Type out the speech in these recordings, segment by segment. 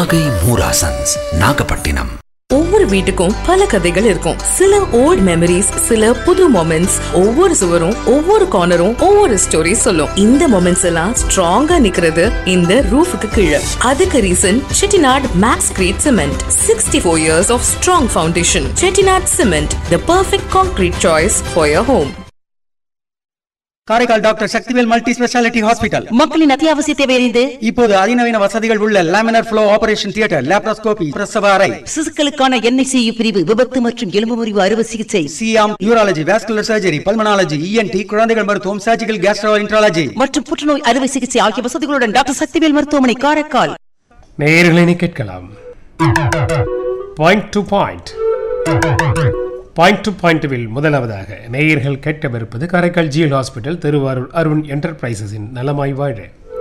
நாகை மூராசன்ஸ் நாகப்பட்டினம் ஒவ்வொரு வீட்டுக்கும் பல கதைகள் இருக்கும் சில ஓல்ட் மெமரிஸ் சில புது மொமெண்ட்ஸ் ஒவ்வொரு சுவரும் ஒவ்வொரு கார்னரும் ஒவ்வொரு ஸ்டோரி சொல்லும் இந்த மொமெண்ட்ஸ் எல்லாம் ஸ்ட்ராங்கா நிக்கிறது இந்த ரூஃபுக்கு கீழே அதுக்கு reason Chettinad max crete cement sixty four years of strong foundation Chettinad cement the perfect concrete choice for your home Karaikal doctor Sakthivel multi speciality hospital மக்களின் அத்தியாவசிய தேவையறிந்து இப்போது அதிநவீன வசதிகள் உள்ள laminar flow operation theatre laparoscopy பிரசவ அறை சிசுக்களுக்கான என்ஐசியு பிரிவு விபத்து மற்றும் எலும்பு முறிவு அறுவை சிகிச்சை சியாம் urology vascular surgery pulmonology ENT குழந்தைகள் மருத்துவம் சர்ஜிக்கல் கேஸ்ட்ரோஇன்ட்ராலஜி மற்றும் புற்றுநோய் அறுவை சிகிச்சை ஆகிய வசதிகளுடன் டாக்டர் சக்திவேல் மருத்துவமனை காரைக்கால் நேயர்களை கேட்கலாம் point to point point to பாயிண்ட்வில் முதலாவதாக நேயர்கள் கேட்கவிருப்பது காரைக்கால் ஜிஎல் ஹாஸ்பிட்டல் திருவாரூர் அருண் என்டர்பிரைசஸின் நலமாய் வாழ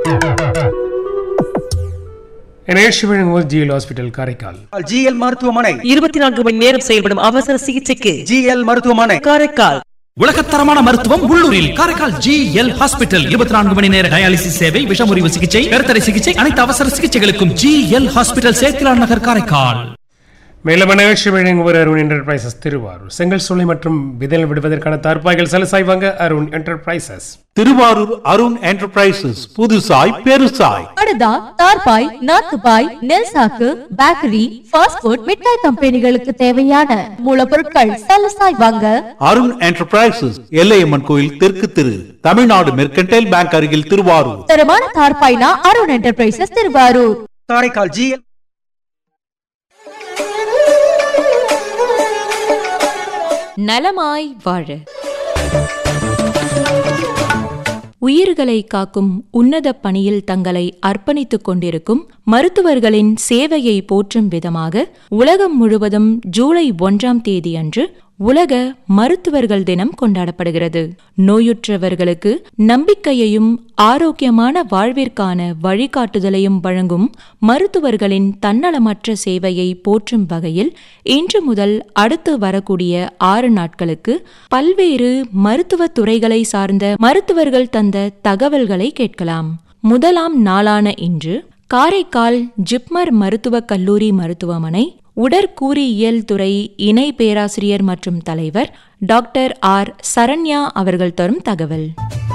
நிகழ்ச்சி வழங்குவோர் ஜிஎல் ஹாஸ்பிட்டல் காரைக்கால் ஜிஎல் மருத்துவமனை இருபத்தி நான்கு மணி நேரம் செயல்படும் அவசர சிகிச்சைக்கு ஜிஎல் மருத்துவமனை காரைக்கால் உலகத்தரமான மருத்துவம் உள்ளூரில் காரைக்கால் ஜி எல் ஹாஸ்பிட்டல் இருபத்தி நான்கு மணி நேர டயாலிசிஸ் சேவை விஷமுறிவு சிகிச்சை கருத்தடை சிகிச்சை அனைத்து அவசர சிகிச்சைகளுக்கும் ஜி எல் ஹாஸ்பிட்டல் சேத்திலான் நகர் காரைக்கால் மேலும் நிகழ்ச்சி வழங்குவோர் அருண் என்டர்பிரைசஸ் திருவாரூர் செங்கல் சூளை மற்றும் விதல் விடுவதற்கான தார்ப்பாய்கள் சலசாய் வாங்க அருண் என்டர்பிரைசஸ் திருவாரூர் அருண் என்டர்பிரைசஸ் புதுசாய் பெருசாய் படுதா தார்பாய் நாத்துபாய் நெல் சாக்கு பேக்கரி ஃபாஸ்ட் ஃபுட் மிட்டாய் கம்பெனிகளுக்கு தேவையான மூலப்பொருட்கள் சலசாய் வாங்க அருண் என்டர்பிரைசஸ் எல்லையம்மன் கோயில் தெற்கு திரு தமிழ்நாடு மெர்கன்டைல் பேங்க் அருகில் திருவாரூர் தரமான தார்பாய்னா அருண் என்டர்பிரைசஸ் திருவாரூர் காரைக்கால் ஜிஎல் நலமாய் வாழ உயிர்களை காக்கும் உன்னத பணியில் தங்களை அர்ப்பணித்துக் கொண்டிருக்கும் மருத்துவர்களின் சேவையை போற்றும் விதமாக உலகம் முழுவதும் ஜூலை ஒன்றாம் தேதி அன்று உலக மருத்துவர்கள் தினம் கொண்டாடப்படுகிறது நோயுற்றவர்களுக்கு நம்பிக்கையையும் ஆரோக்கியமான வாழ்விற்கான வழிகாட்டுதலையும் வழங்கும் மருத்துவர்களின் தன்னலமற்ற சேவையை போற்றும் வகையில் இன்று முதல் அடுத்து வரக்கூடிய ஆறு நாட்களுக்கு பல்வேறு மருத்துவ துறைகளை சார்ந்த மருத்துவர்கள் தந்த தகவல்களை கேட்கலாம் முதலாம் நாளான இன்று காரைக்கால் ஜிப்மர் மருத்துவக் கல்லூரி மருத்துவமனை உடற்கூறியியல் துறை இணை பேராசிரியர் மற்றும் தலைவர் டாக்டர் ஆர் சரண்யா அவர்கள் தரும் தகவல்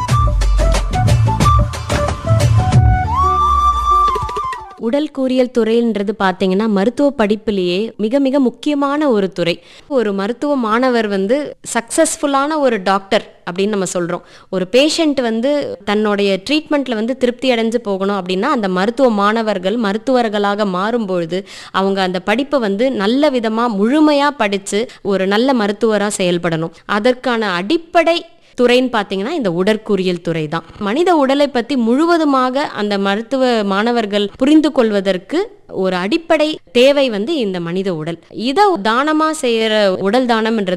உடல் கூறியல் துறைன்றது பார்த்தீங்கன்னா மருத்துவ படிப்பிலேயே மிக மிக முக்கியமான ஒரு துறை ஒரு மருத்துவ மாணவர் வந்து சக்சஸ்ஃபுல்லான ஒரு டாக்டர் அப்படின்னு நம்ம சொல்கிறோம் ஒரு பேஷண்ட் வந்து தன்னுடைய ட்ரீட்மெண்ட்டில் வந்து திருப்தி அடைஞ்சு போகணும் அப்படின்னா அந்த மருத்துவ மாணவர்கள் மருத்துவர்களாக மாறும்பொழுது அவங்க அந்த படிப்பை வந்து நல்ல விதமாக முழுமையாக படித்து ஒரு நல்ல மருத்துவராக செயல்படணும் அதற்கான அடிப்படை துறைன்னு பார்த்தீங்கன்னா இந்த உடற்கூறியல் துறை தான் மனித உடலை பற்றி முழுவதுமாக அந்த மருத்துவ மாணவர்கள் புரிந்து கொள்வதற்கு ஒரு அடிப்படை தேவை வந்து இந்த மனித உடல் இதை தானமாக செய்கிற உடல் தானம்ன்றது